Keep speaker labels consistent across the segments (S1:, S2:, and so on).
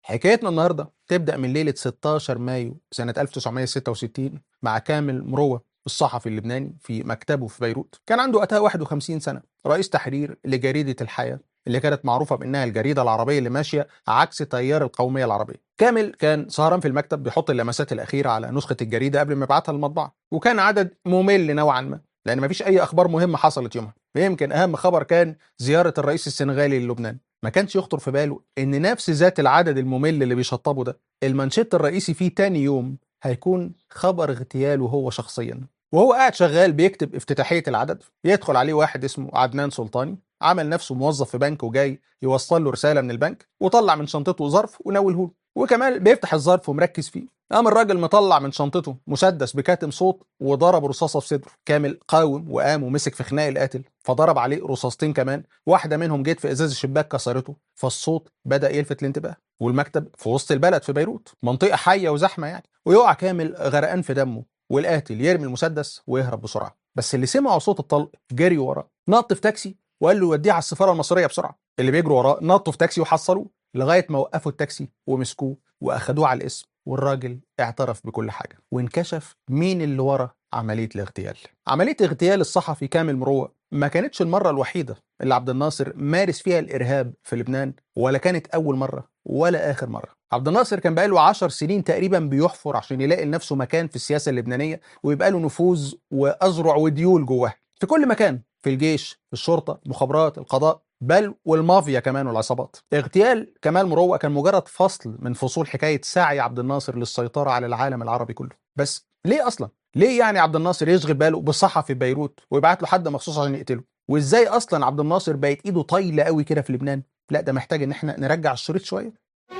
S1: حكايتنا النهارده تبدأ من ليلة 16 مايو سنة 1966 مع كامل مروة الصحفي اللبناني في مكتبه في بيروت كان عنده وقتها 51 سنة رئيس تحرير لجريدة الحياة اللي كانت معروفة بأنها الجريدة العربية اللي ماشية عكس تيار القومية العربية كامل كان سهران في المكتب بيحط اللمسات الأخيرة على نسخة الجريدة قبل ما يبعتها للمطبعة وكان عدد ممل نوعا ما لأن مفيش أي أخبار مهمة حصلت يومها يمكن أهم خبر كان زيارة الرئيس السنغالي للبنان ما كانش يخطر في باله ان نفس ذات العدد الممل اللي بيشطبه ده المانشيت الرئيسي فيه تاني يوم هيكون خبر اغتياله هو شخصيا وهو قاعد شغال بيكتب افتتاحية العدد يدخل عليه واحد اسمه عدنان سلطاني عمل نفسه موظف في بنك وجاي يوصل له رسالة من البنك وطلع من شنطته ظرف ونوله له وكمان بيفتح الظرف ومركز فيه قام الراجل مطلع من شنطته مسدس بكاتم صوت وضرب رصاصه في صدره كامل قاوم وقام ومسك في خناق القاتل فضرب عليه رصاصتين كمان واحده منهم جت في ازاز الشباك كسرته فالصوت بدا يلفت الانتباه والمكتب في وسط البلد في بيروت منطقه حيه وزحمه يعني ويقع كامل غرقان في دمه والقاتل يرمي المسدس ويهرب بسرعه بس اللي سمعوا صوت الطلق جري وراه نط في تاكسي وقال له وديه على السفاره المصريه بسرعه اللي بيجروا وراه نطوا في تاكسي وحصلوه لغايه ما وقفوا التاكسي ومسكوه واخدوه على الاسم والراجل اعترف بكل حاجه وانكشف مين اللي ورا عمليه الاغتيال عمليه اغتيال الصحفي كامل مروه ما كانتش المره الوحيده اللي عبد الناصر مارس فيها الارهاب في لبنان ولا كانت اول مره ولا اخر مره عبد الناصر كان بقاله 10 سنين تقريبا بيحفر عشان يلاقي لنفسه مكان في السياسه اللبنانيه ويبقى له نفوذ واذرع وديول جواه في كل مكان في الجيش في الشرطه المخابرات القضاء بل والمافيا كمان والعصابات اغتيال كمال مروه كان مجرد فصل من فصول حكايه سعي عبد الناصر للسيطره على العالم العربي كله بس ليه اصلا ليه يعني عبد الناصر يشغل باله بصحفي في بيروت ويبعت له حد مخصوص عشان يقتله وازاي اصلا عبد الناصر بقت ايده طايله قوي كده في لبنان لا ده محتاج ان احنا نرجع الشريط شويه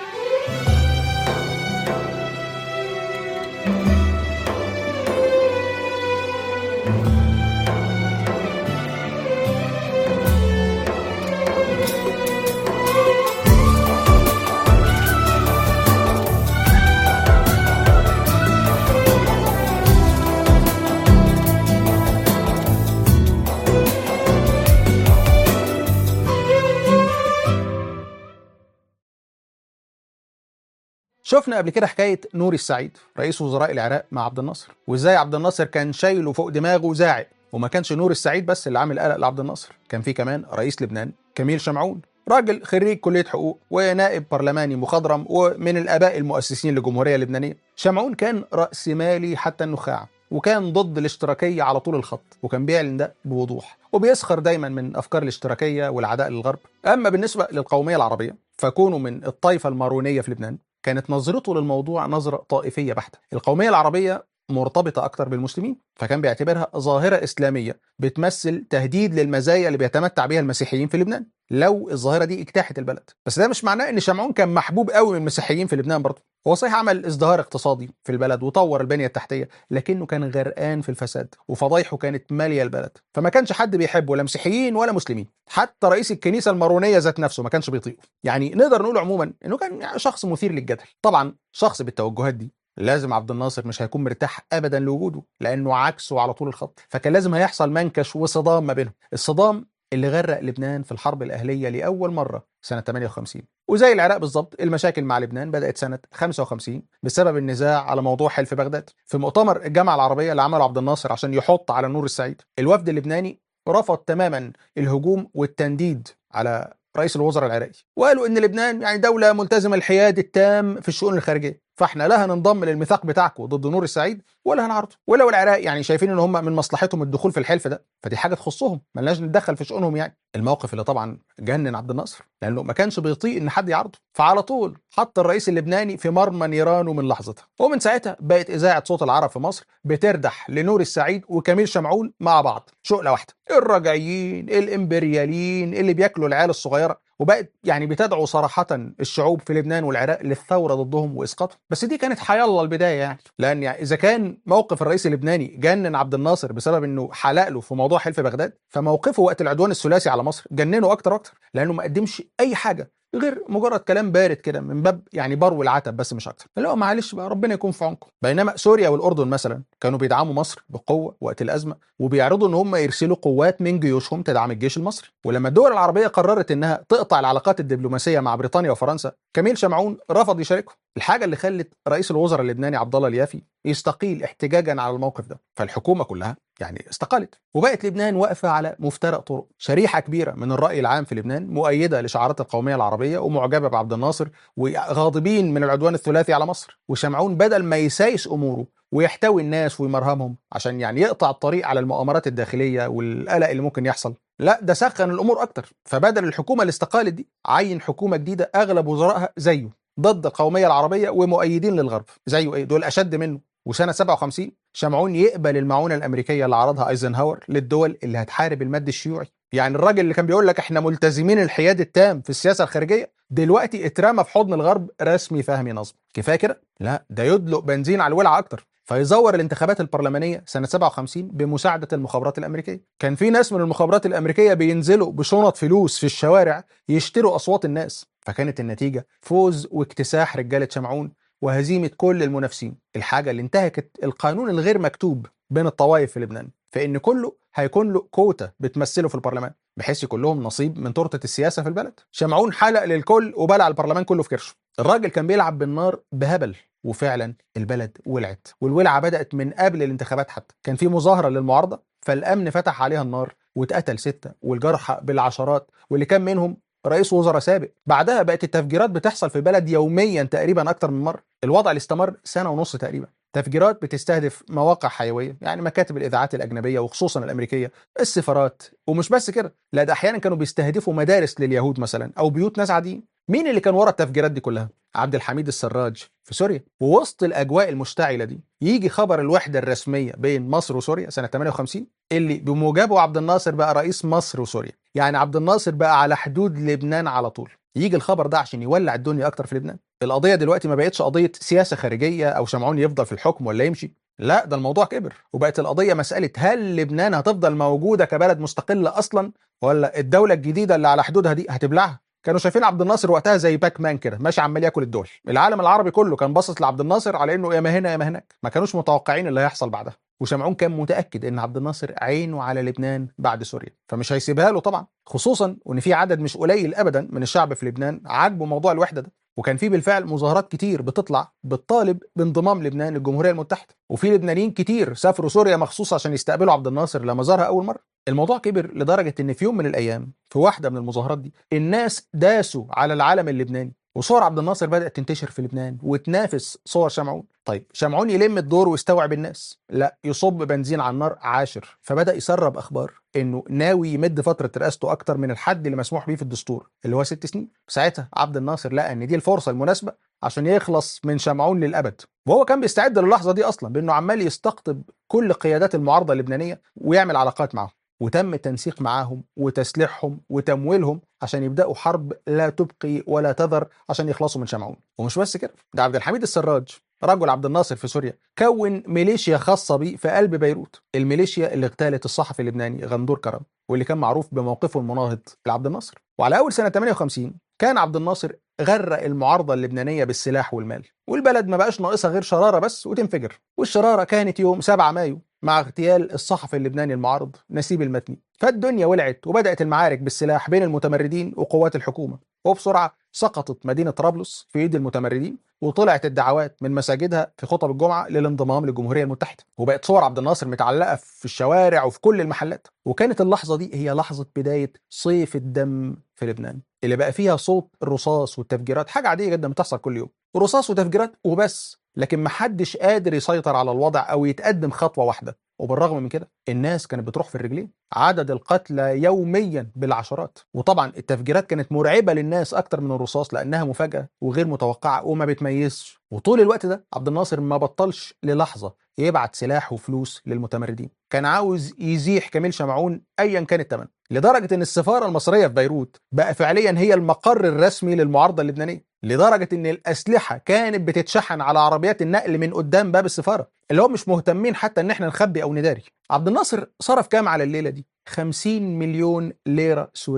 S1: شفنا قبل كده حكايه نور السعيد رئيس وزراء العراق مع عبد الناصر وازاي عبد الناصر كان شايله فوق دماغه زاعق وما كانش نور السعيد بس اللي عامل قلق لعبد الناصر كان في كمان رئيس لبنان كميل شمعون راجل خريج كليه حقوق ونائب برلماني مخضرم ومن الاباء المؤسسين للجمهوريه اللبنانيه شمعون كان راسمالي حتى النخاع وكان ضد الاشتراكيه على طول الخط وكان بيعلن ده بوضوح وبيسخر دايما من افكار الاشتراكيه والعداء للغرب اما بالنسبه للقوميه العربيه فكونه من الطائفه المارونيه في لبنان كانت نظرته للموضوع نظرة طائفية بحتة القومية العربية مرتبطة أكتر بالمسلمين فكان بيعتبرها ظاهرة إسلامية بتمثل تهديد للمزايا اللي بيتمتع بها المسيحيين في لبنان لو الظاهرة دي اجتاحت البلد بس ده مش معناه إن شمعون كان محبوب قوي من المسيحيين في لبنان برضه هو صحيح عمل ازدهار اقتصادي في البلد وطور البنية التحتية لكنه كان غرقان في الفساد وفضايحه كانت مالية البلد فما كانش حد بيحبه لا مسيحيين ولا مسلمين حتى رئيس الكنيسة المارونية ذات نفسه ما كانش بيطيقه يعني نقدر نقول عموما انه كان شخص مثير للجدل طبعا شخص بالتوجهات دي لازم عبد الناصر مش هيكون مرتاح ابدا لوجوده لانه عكسه على طول الخط فكان لازم هيحصل منكش وصدام ما بينهم الصدام اللي غرق لبنان في الحرب الأهلية لأول مرة سنة 58 وزي العراق بالظبط المشاكل مع لبنان بدأت سنة 55 بسبب النزاع على موضوع حلف بغداد في مؤتمر الجامعة العربية اللي عمله عبد الناصر عشان يحط على نور السعيد الوفد اللبناني رفض تماما الهجوم والتنديد على رئيس الوزراء العراقي وقالوا ان لبنان يعني دوله ملتزمه الحياد التام في الشؤون الخارجيه فاحنا لا هننضم للميثاق بتاعكم ضد نور السعيد ولا هنعرضه ولو العراق يعني شايفين ان هم من مصلحتهم الدخول في الحلف ده فدي حاجه تخصهم ملناش نتدخل في شؤونهم يعني الموقف اللي طبعا جنن عبد الناصر لانه ما كانش بيطيق ان حد يعرضه فعلى طول حط الرئيس اللبناني في مرمى نيرانه من لحظتها ومن ساعتها بقت اذاعه صوت العرب في مصر بتردح لنور السعيد وكميل شمعون مع بعض شقله واحده الرجعيين الامبرياليين اللي بياكلوا العيال الصغيره وبقت يعني بتدعو صراحة الشعوب في لبنان والعراق للثورة ضدهم وإسقاطهم بس دي كانت حيالله البداية يعني لأن يعني إذا كان موقف الرئيس اللبناني جنن عبد الناصر بسبب إنه حلق له في موضوع حلف بغداد فموقفه وقت العدوان الثلاثي على مصر جننه أكتر وأكتر لأنه ما قدمش أي حاجة غير مجرد كلام بارد كده من باب يعني برو العتب بس مش اكتر اللي هو معلش بقى ربنا يكون في عونكم بينما سوريا والاردن مثلا كانوا بيدعموا مصر بقوه وقت الازمه وبيعرضوا ان هم يرسلوا قوات من جيوشهم تدعم الجيش المصري ولما الدول العربيه قررت انها تقطع العلاقات الدبلوماسيه مع بريطانيا وفرنسا كميل شمعون رفض يشاركهم الحاجه اللي خلت رئيس الوزراء اللبناني عبد الله اليافي يستقيل احتجاجا على الموقف ده فالحكومه كلها يعني استقالت وبقت لبنان واقفه على مفترق طرق شريحه كبيره من الراي العام في لبنان مؤيده لشعارات القوميه العربيه ومعجبه بعبد الناصر وغاضبين من العدوان الثلاثي على مصر وشمعون بدل ما يسايس اموره ويحتوي الناس ويمرهمهم عشان يعني يقطع الطريق على المؤامرات الداخليه والقلق اللي ممكن يحصل لا ده سخن الامور اكتر فبدل الحكومه اللي استقالت دي عين حكومه جديده اغلب وزرائها زيه ضد القوميه العربيه ومؤيدين للغرب زيه ايه دول اشد منه وسنه 57 شمعون يقبل المعونه الامريكيه اللي عرضها ايزنهاور للدول اللي هتحارب المد الشيوعي يعني الراجل اللي كان بيقول لك احنا ملتزمين الحياد التام في السياسه الخارجيه دلوقتي اترمى في حضن الغرب رسمي فهمي نظم كفايه كده لا ده يدلق بنزين على الولعه اكتر فيزور الانتخابات البرلمانيه سنه 57 بمساعده المخابرات الامريكيه كان في ناس من المخابرات الامريكيه بينزلوا بشنط فلوس في الشوارع يشتروا اصوات الناس فكانت النتيجه فوز واكتساح رجاله شمعون وهزيمه كل المنافسين الحاجه اللي انتهكت القانون الغير مكتوب بين الطوائف في لبنان فان كله هيكون له كوتا بتمثله في البرلمان بحيث يكون لهم نصيب من تورته السياسه في البلد شمعون حلق للكل وبلع البرلمان كله في كرشه الراجل كان بيلعب بالنار بهبل وفعلا البلد ولعت والولعه بدات من قبل الانتخابات حتى كان في مظاهره للمعارضه فالامن فتح عليها النار واتقتل سته والجرحى بالعشرات واللي كان منهم رئيس وزراء سابق بعدها بقت التفجيرات بتحصل في البلد يوميا تقريبا اكتر من مره الوضع اللي استمر سنه ونص تقريبا تفجيرات بتستهدف مواقع حيويه يعني مكاتب الاذاعات الاجنبيه وخصوصا الامريكيه السفارات ومش بس كده لا ده احيانا كانوا بيستهدفوا مدارس لليهود مثلا او بيوت ناس عاديين مين اللي كان ورا التفجيرات دي كلها عبد الحميد السراج في سوريا ووسط الاجواء المشتعله دي يجي خبر الوحده الرسميه بين مصر وسوريا سنه 58 اللي بموجبه عبد الناصر بقى رئيس مصر وسوريا يعني عبد الناصر بقى على حدود لبنان على طول يجي الخبر ده عشان يولع الدنيا اكتر في لبنان القضيه دلوقتي ما بقتش قضيه سياسه خارجيه او شمعون يفضل في الحكم ولا يمشي لا ده الموضوع كبر وبقت القضيه مساله هل لبنان هتفضل موجوده كبلد مستقله اصلا ولا الدوله الجديده اللي على حدودها دي هتبلعها كانوا شايفين عبد الناصر وقتها زي باك مان كده ماشي عمال ياكل الدول العالم العربي كله كان باصص لعبد الناصر على انه يا ما هنا يا ما هناك ما كانوش متوقعين اللي هيحصل بعدها وشمعون كان متاكد ان عبد الناصر عينه على لبنان بعد سوريا فمش هيسيبها له طبعا خصوصا وان في عدد مش قليل ابدا من الشعب في لبنان عاجبه موضوع الوحده ده وكان في بالفعل مظاهرات كتير بتطلع بتطالب بانضمام لبنان للجمهوريه المتحده وفي لبنانيين كتير سافروا سوريا مخصوص عشان يستقبلوا عبد الناصر لما زارها اول مره الموضوع كبر لدرجه ان في يوم من الايام في واحده من المظاهرات دي الناس داسوا على العلم اللبناني وصور عبد الناصر بدات تنتشر في لبنان وتنافس صور شمعون طيب شمعون يلم الدور ويستوعب الناس لا يصب بنزين على النار عاشر فبدا يسرب اخبار انه ناوي يمد فتره رئاسته اكتر من الحد اللي مسموح بيه في الدستور اللي هو ست سنين ساعتها عبد الناصر لقى ان دي الفرصه المناسبه عشان يخلص من شمعون للابد وهو كان بيستعد للحظه دي اصلا بانه عمال يستقطب كل قيادات المعارضه اللبنانيه ويعمل علاقات معاهم وتم التنسيق معاهم وتسليحهم وتمويلهم عشان يبداوا حرب لا تبقي ولا تذر عشان يخلصوا من شمعون ومش بس كده ده عبد الحميد السراج رجل عبد الناصر في سوريا كون ميليشيا خاصة بيه في قلب بيروت الميليشيا اللي اغتالت الصحفي اللبناني غندور كرم واللي كان معروف بموقفه المناهض لعبد الناصر وعلى أول سنة 58 كان عبد الناصر غرق المعارضة اللبنانية بالسلاح والمال والبلد ما بقاش ناقصها غير شرارة بس وتنفجر والشرارة كانت يوم 7 مايو مع اغتيال الصحفي اللبناني المعارض نسيب المتني فالدنيا ولعت وبدأت المعارك بالسلاح بين المتمردين وقوات الحكومة وبسرعة سقطت مدينة طرابلس في ايد المتمردين وطلعت الدعوات من مساجدها في خطب الجمعة للانضمام للجمهورية المتحدة وبقت صور عبد الناصر متعلقة في الشوارع وفي كل المحلات وكانت اللحظة دي هي لحظة بداية صيف الدم في لبنان اللي بقى فيها صوت الرصاص والتفجيرات حاجة عادية جدا بتحصل كل يوم رصاص وتفجيرات وبس لكن محدش قادر يسيطر على الوضع او يتقدم خطوه واحده وبالرغم من كده الناس كانت بتروح في الرجلين عدد القتلى يوميا بالعشرات وطبعا التفجيرات كانت مرعبه للناس اكتر من الرصاص لانها مفاجاه وغير متوقعه وما بتميزش وطول الوقت ده عبد الناصر ما بطلش للحظه يبعت سلاح وفلوس للمتمردين كان عاوز يزيح كميل شمعون ايا كان الثمن لدرجه ان السفاره المصريه في بيروت بقى فعليا هي المقر الرسمي للمعارضه اللبنانيه لدرجه ان الاسلحه كانت بتتشحن على عربيات النقل من قدام باب السفاره اللي هو مش مهتمين حتى ان احنا نخبي او نداري عبد الناصر صرف كام على الليله دي 50 مليون ليره سوريه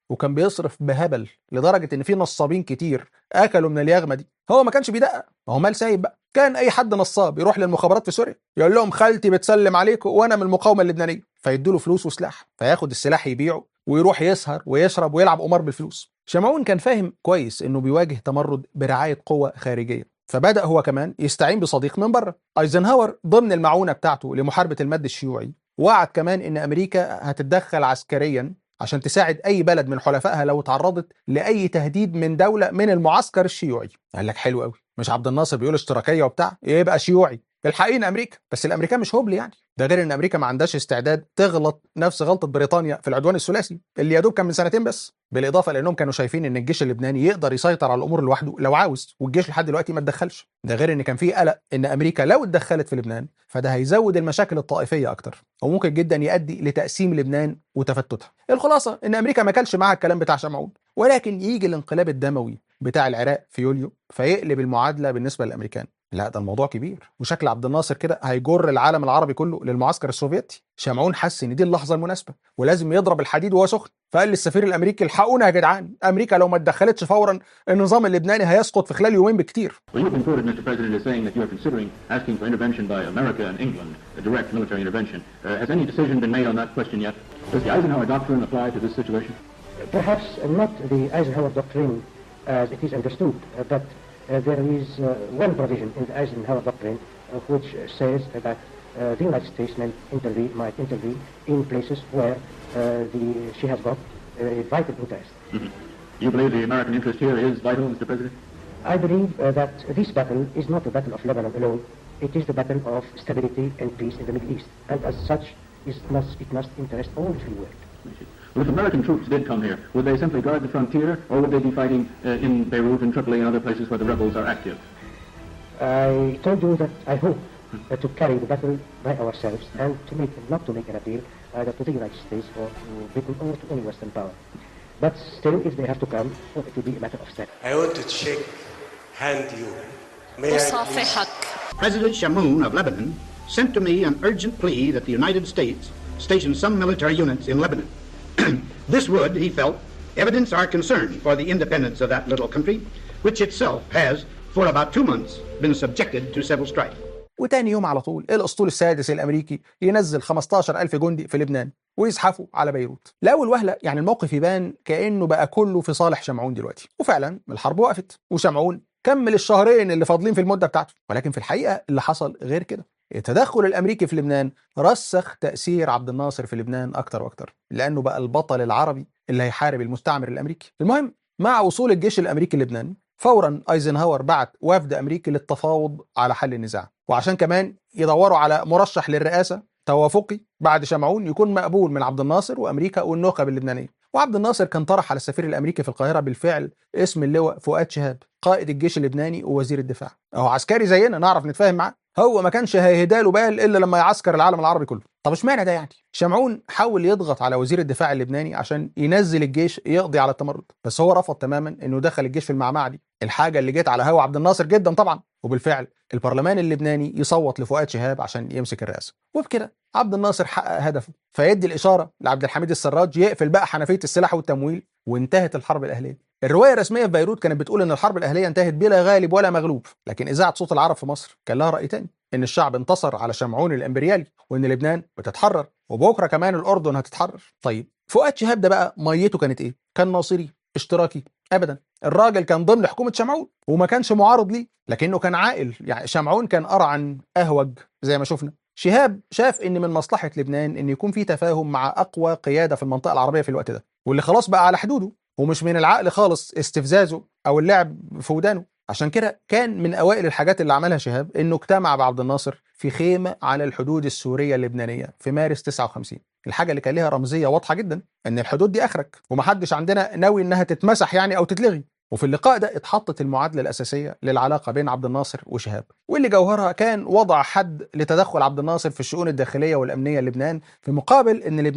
S1: وكان بيصرف بهبل لدرجه ان في نصابين كتير اكلوا من اليغمه دي هو ما كانش بيدقق ما هو مال سايب بقى كان اي حد نصاب يروح للمخابرات في سوريا يقول لهم خالتي بتسلم عليكم وانا من المقاومه اللبنانيه فيدوا له فلوس وسلاح فياخد السلاح يبيعه ويروح يسهر ويشرب ويلعب قمار بالفلوس شمعون كان فاهم كويس انه بيواجه تمرد برعايه قوه خارجيه فبدا هو كمان يستعين بصديق من بره ايزنهاور ضمن المعونه بتاعته لمحاربه المد الشيوعي وعد كمان ان امريكا هتتدخل عسكريا عشان تساعد اي بلد من حلفائها لو تعرضت لاي تهديد من دوله من المعسكر الشيوعي قال لك حلو قوي مش عبد الناصر بيقول اشتراكيه وبتاع يبقى شيوعي الحقيقة امريكا بس الامريكان مش هبل يعني ده غير ان امريكا ما عندهاش استعداد تغلط نفس غلطه بريطانيا في العدوان الثلاثي اللي يا دوب كان من سنتين بس بالاضافه لانهم كانوا شايفين ان الجيش اللبناني يقدر يسيطر على الامور لوحده لو عاوز والجيش لحد دلوقتي ما اتدخلش ده غير ان كان في قلق ان امريكا لو اتدخلت في لبنان فده هيزود المشاكل الطائفيه اكتر وممكن جدا يؤدي لتقسيم لبنان وتفتتها الخلاصه ان امريكا ما كانش معاها الكلام بتاع شمعون ولكن يجي الانقلاب الدموي بتاع العراق في يوليو فيقلب المعادله بالنسبه للامريكان لا ده الموضوع كبير وشكل عبد الناصر كده هيجر العالم العربي كله للمعسكر السوفيتي شمعون حس ان دي اللحظه المناسبه ولازم يضرب الحديد وهو سخن فقال للسفير الامريكي الحقونا يا جدعان امريكا لو ما اتدخلتش فورا النظام اللبناني هيسقط في خلال يومين بكتير
S2: Well, you've been quoted, Mr. President, as saying that you are considering asking for intervention by America and England, a direct military intervention. Uh, has any decision been made on that question yet? Does the Eisenhower Doctrine apply to this situation?
S3: Perhaps not the Eisenhower Doctrine as it is understood, uh, but uh, there is uh, one provision in the Eisenhower Doctrine uh, which says that uh, the United States might intervene, might intervene in places where uh, the, she has got a vital interest.
S2: Mhm. You believe the American interest here is vital, Mr. President?
S3: I believe uh, that this battle is not the battle of Lebanon alone. It is the battle of stability and peace in the Middle East. And as such, it must, it must interest all the free world.
S2: I see. Well, if American troops did come here, would they simply guard the frontier, or would they be fighting uh, in Beirut and Tripoli and other places where the rebels are active?
S3: I told you that I hope uh, to carry the battle by ourselves and to make, not to make an appeal either to the United States or to Britain or to any Western power. But still, if they have to come, well, it will be a matter of step.
S4: I want to shake hand you. May I please?
S5: أصافحك
S6: President Shamoun of Lebanon sent to me an urgent plea that the United States station some military units in Lebanon. this would, he felt, evidence our concern for the independence of that little country, which itself has, for about two months, been subjected to civil strife.
S1: وتاني يوم على طول الاسطول السادس الامريكي ينزل 15000 جندي في لبنان ويزحفوا على بيروت لاول وهله يعني الموقف يبان كانه بقى كله في صالح شمعون دلوقتي وفعلا الحرب وقفت وشمعون كمل الشهرين اللي فاضلين في المده بتاعته ولكن في الحقيقه اللي حصل غير كده التدخل الامريكي في لبنان رسخ تاثير عبد الناصر في لبنان اكتر واكتر لانه بقى البطل العربي اللي هيحارب المستعمر الامريكي المهم مع وصول الجيش الامريكي لبنان فورا ايزنهاور بعت وفد امريكي للتفاوض على حل النزاع وعشان كمان يدوروا على مرشح للرئاسه توافقي بعد شمعون يكون مقبول من عبد الناصر وامريكا والنخب اللبنانيه وعبد الناصر كان طرح على السفير الامريكي في القاهره بالفعل اسم اللواء فؤاد شهاب قائد الجيش اللبناني ووزير الدفاع اهو عسكري زينا نعرف نتفاهم معاه هو ما كانش هيهداله بال الا لما يعسكر العالم العربي كله طب اشمعنى ده يعني شمعون حاول يضغط على وزير الدفاع اللبناني عشان ينزل الجيش يقضي على التمرد بس هو رفض تماما انه دخل الجيش في المعمعه دي الحاجه اللي جت على هوا عبد الناصر جدا طبعا وبالفعل البرلمان اللبناني يصوت لفؤاد شهاب عشان يمسك الرئاسه وبكده عبد الناصر حقق هدفه فيدي الاشاره لعبد الحميد السراج يقفل بقى حنفيه السلاح والتمويل وانتهت الحرب الاهليه الروايه الرسميه في بيروت كانت بتقول ان الحرب الاهليه انتهت بلا غالب ولا مغلوب لكن اذاعه صوت العرب في مصر كان لها راي تاني ان الشعب انتصر على شمعون الامبريالي وان لبنان بتتحرر وبكره كمان الاردن هتتحرر طيب فؤاد شهاب ده بقى ميته كانت ايه كان ناصري اشتراكي ابدا الراجل كان ضمن حكومه شمعون وما كانش معارض ليه لكنه كان عاقل يعني شمعون كان ارعن اهوج زي ما شفنا شهاب شاف ان من مصلحه لبنان ان يكون في تفاهم مع اقوى قياده في المنطقه العربيه في الوقت ده واللي خلاص بقى على حدوده ومش من العقل خالص استفزازه او اللعب في ودانه عشان كده كان من اوائل الحاجات اللي عملها شهاب انه اجتمع بعبد الناصر في خيمه على الحدود السوريه اللبنانيه في مارس 59 الحاجه اللي كان ليها رمزيه واضحه جدا ان الحدود دي اخرك ومحدش عندنا ناوي انها تتمسح يعني او تتلغي وفي اللقاء ده اتحطت المعادله الاساسيه للعلاقه بين عبد الناصر وشهاب واللي جوهرها كان وضع حد لتدخل عبد الناصر في الشؤون الداخليه والامنيه لبنان في مقابل ان لبنان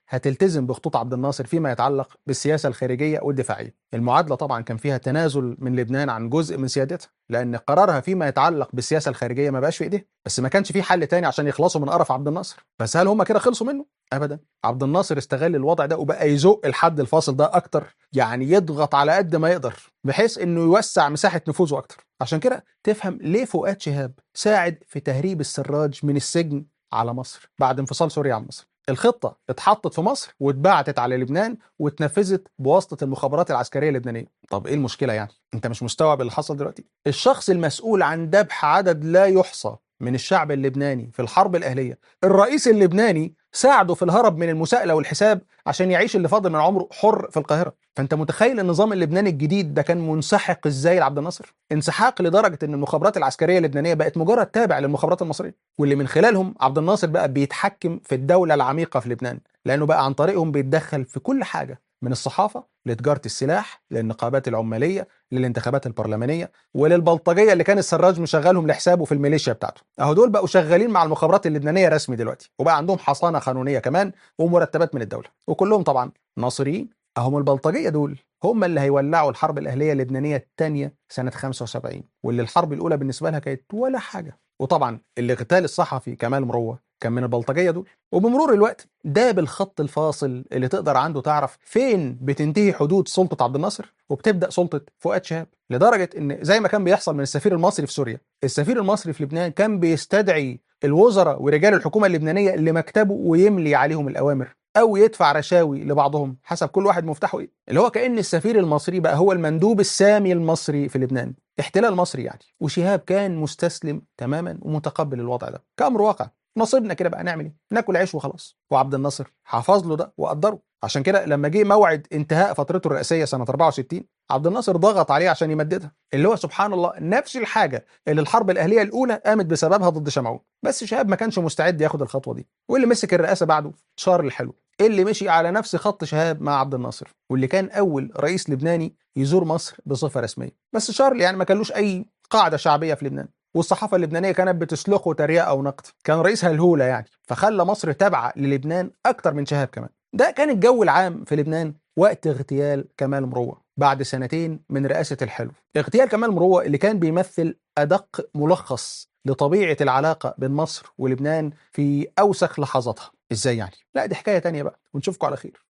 S1: هتلتزم بخطوط عبد الناصر فيما يتعلق بالسياسه الخارجيه والدفاعيه. المعادله طبعا كان فيها تنازل من لبنان عن جزء من سيادتها، لان قرارها فيما يتعلق بالسياسه الخارجيه ما بقاش في ايديها، بس ما كانش في حل تاني عشان يخلصوا من قرف عبد الناصر، بس هل هم كده خلصوا منه؟ ابدا، عبد الناصر استغل الوضع ده وبقى يزق الحد الفاصل ده اكتر، يعني يضغط على قد ما يقدر بحيث انه يوسع مساحه نفوذه اكتر، عشان كده تفهم ليه فؤاد شهاب ساعد في تهريب السراج من السجن على مصر بعد انفصال سوريا عن مصر الخطة اتحطت في مصر واتبعتت على لبنان واتنفذت بواسطة المخابرات العسكرية اللبنانية طب ايه المشكلة يعني انت مش مستوعب اللي حصل دلوقتي الشخص المسؤول عن ذبح عدد لا يحصى من الشعب اللبناني في الحرب الأهلية الرئيس اللبناني ساعده في الهرب من المساءلة والحساب عشان يعيش اللي فاضل من عمره حر في القاهرة فانت متخيل النظام اللبناني الجديد ده كان منسحق ازاي لعبد الناصر انسحاق لدرجة ان المخابرات العسكرية اللبنانية بقت مجرد تابع للمخابرات المصرية واللي من خلالهم عبد الناصر بقى بيتحكم في الدولة العميقة في لبنان لانه بقى عن طريقهم بيتدخل في كل حاجة من الصحافة لتجارة السلاح للنقابات العمالية للانتخابات البرلمانية وللبلطجية اللي كان السراج مشغلهم لحسابه في الميليشيا بتاعته اهو دول بقوا شغالين مع المخابرات اللبنانية رسمي دلوقتي وبقى عندهم حصانة قانونية كمان ومرتبات من الدولة وكلهم طبعا ناصريين اهم البلطجية دول هم اللي هيولعوا الحرب الأهلية اللبنانية الثانية سنة 75 واللي الحرب الأولى بالنسبة لها كانت ولا حاجة وطبعا اللي اغتال الصحفي كمال مروه كان من البلطجيه دول وبمرور الوقت ده بالخط الفاصل اللي تقدر عنده تعرف فين بتنتهي حدود سلطه عبد الناصر وبتبدا سلطه فؤاد شهاب لدرجه ان زي ما كان بيحصل من السفير المصري في سوريا السفير المصري في لبنان كان بيستدعي الوزراء ورجال الحكومه اللبنانيه لمكتبه ويملي عليهم الاوامر او يدفع رشاوي لبعضهم حسب كل واحد مفتاحه ايه اللي هو كان السفير المصري بقى هو المندوب السامي المصري في لبنان احتلال مصري يعني وشهاب كان مستسلم تماما ومتقبل الوضع ده كامر واقع نصيبنا كده بقى نعمل ايه ناكل عيش وخلاص وعبد الناصر حافظ له ده وقدره عشان كده لما جه موعد انتهاء فترته الرئاسيه سنه 64 عبد الناصر ضغط عليه عشان يمددها اللي هو سبحان الله نفس الحاجه اللي الحرب الاهليه الاولى قامت بسببها ضد شمعون بس شهاب ما كانش مستعد ياخد الخطوه دي واللي مسك الرئاسه بعده شار الحلو اللي مشي على نفس خط شهاب مع عبد الناصر واللي كان اول رئيس لبناني يزور مصر بصفه رسميه بس شارل يعني ما كانلوش اي قاعده شعبيه في لبنان والصحافه اللبنانيه كانت بتسلخه تريقه ونقد كان رئيس هلهوله يعني فخلى مصر تابعه للبنان اكتر من شهاب كمان ده كان الجو العام في لبنان وقت اغتيال كمال مروه بعد سنتين من رئاسه الحلو اغتيال كمال مروه اللي كان بيمثل ادق ملخص لطبيعه العلاقه بين مصر ولبنان في اوسخ لحظاتها ازاي يعني لا دي حكايه تانية بقى ونشوفكم على خير